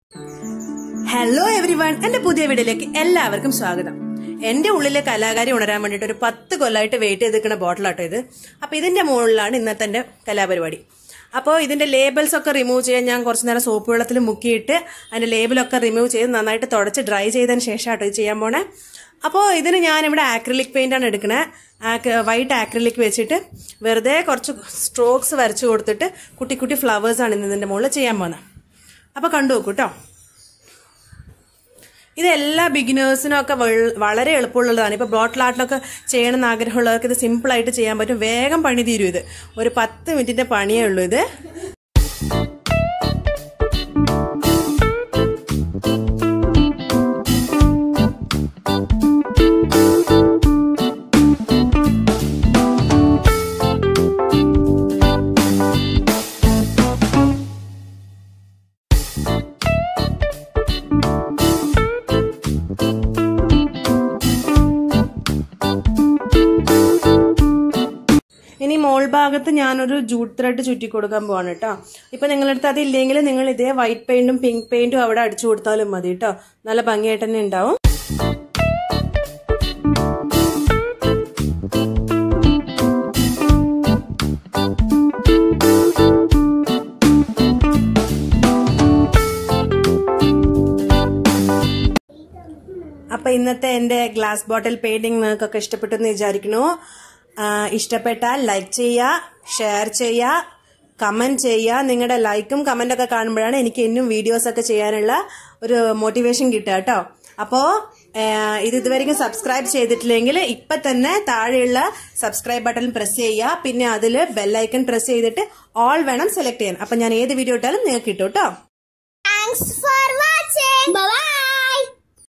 hello every one എന്റെ പുതിയ വീഡിയോയിലേക്ക് എല്ലാവർക്കും സ്വാഗതം എന്റെ ഉള്ളിലെ കലാകാരി ഉണരാൻ വേണ്ടിയിട്ട് ഒരു പത്ത് കൊല്ലമായിട്ട് വെയിറ്റ് ചെയ്ത് നിൽക്കുന്ന ബോട്ടിലാട്ടോ ഇത് അപ്പൊ ഇതിന്റെ മുകളിലാണ് ഇന്നത്തെ എന്റെ കലാപരിപാടി അപ്പോൾ ഇതിന്റെ ലേബിൾസ് ഒക്കെ റിമൂവ് ചെയ്യാൻ ഞാൻ കുറച്ച് നേരം സോപ്പ് വെള്ളത്തിൽ മുക്കിയിട്ട് അതിന്റെ ലേബിളൊക്കെ റിമൂവ് ചെയ്ത് നന്നായിട്ട് തുടച്ച് ഡ്രൈ ചെയ്തതിന് ശേഷം ആട്ടോ ഇത് ചെയ്യാൻ പോണേ അപ്പോൾ ഇതിന് ഞാനിവിടെ ആക്രിലിക് പെയിന്റ് ആണ് എടുക്കണേ വൈറ്റ് ആക്രിലിക് വെച്ചിട്ട് വെറുതെ കുറച്ച് സ്ട്രോക്സ് വരച്ചു കൊടുത്തിട്ട് കുട്ടി കുട്ടി ഫ്ലവേഴ്സ് ആണ് ഇന്ന് ഇതിന്റെ മുകളിൽ ചെയ്യാൻ പോകുന്നത് അപ്പോൾ കണ്ടു നോക്കൂ കേട്ടോ ഇത് എല്ലാ ബിഗിനേഴ്സിനും ഒക്കെ വൾ- വളരെ എളുപ്പമുള്ളതാണ് ഇപ്പോൾ ബോട്ടിൽ ആർട്ടിലൊക്കെ ചെയ്യണമെന്ന് ആഗ്രഹമുള്ളവർക്ക് ഇത് സിമ്പിൾ ആയിട്ട് ചെയ്യാൻ പറ്റും വേഗം പണി തീരും ഇത് ഒരു പത്ത് മിനിറ്റിന്റെ പണിയേ ഉള്ളൂ ഇത് ഇനി മോൾ ഭാഗത്ത് ഞാനൊരു ജൂട്ട് ത്രെഡ് ചുറ്റി കൊടുക്കാൻ പോവാണ് കേട്ടോ ഇപ്പൊ നിങ്ങളുടെ അടുത്ത് അതില്ലെങ്കിൽ നിങ്ങൾ ഇതേ വൈറ്റ് പെയിന്റും പിങ്ക് പെയിന്റും അവിടെ അടിച്ചു കൊടുത്താലും മതി കേട്ടോ നല്ല ഭംഗിയായിട്ട് തന്നെ ഉണ്ടാവും അപ്പൊ ഇന്നത്തെ എന്റെ ഗ്ലാസ് ബോട്ടിൽ പെയിന്റിംഗ് നിങ്ങൾക്കൊക്കെ ഇഷ്ടപ്പെട്ടെന്ന് വിചാരിക്കുന്നു ആ, ഇഷ്ടപ്പെട്ടാൽ ലൈക്ക് ചെയ്യുക ഷെയർ ചെയ്യുക കമന്റ് ചെയ്യുക നിങ്ങളുടെ ലൈക്കും കമന്റ് ഒക്കെ കാണുമ്പോഴാണ് എനിക്ക് ഇന്നും വീഡിയോസ് ഒക്കെ ചെയ്യാനുള്ള ഒരു മോട്ടിവേഷൻ കിട്ടുക കേട്ടോ അപ്പോ ആ, ഇത് ഇതുവരെയും സബ്സ്ക്രൈബ് ചെയ്തിട്ടില്ലെങ്കിൽ ഇപ്പൊ തന്നെ താഴെയുള്ള സബ്സ്ക്രൈബ് ബട്ടൺ പ്രസ് ചെയ്യുക പിന്നെ അതിൽ ബെല്ലൈക്കൺ പ്രസ് ചെയ്തിട്ട് ഓൾ വേണം സെലക്ട് ചെയ്യാൻ അപ്പൊ ഞാൻ ഏത് വീഡിയോ ഇട്ടാലും നിങ്ങൾക്ക് കിട്ടും കേട്ടോ Thanks for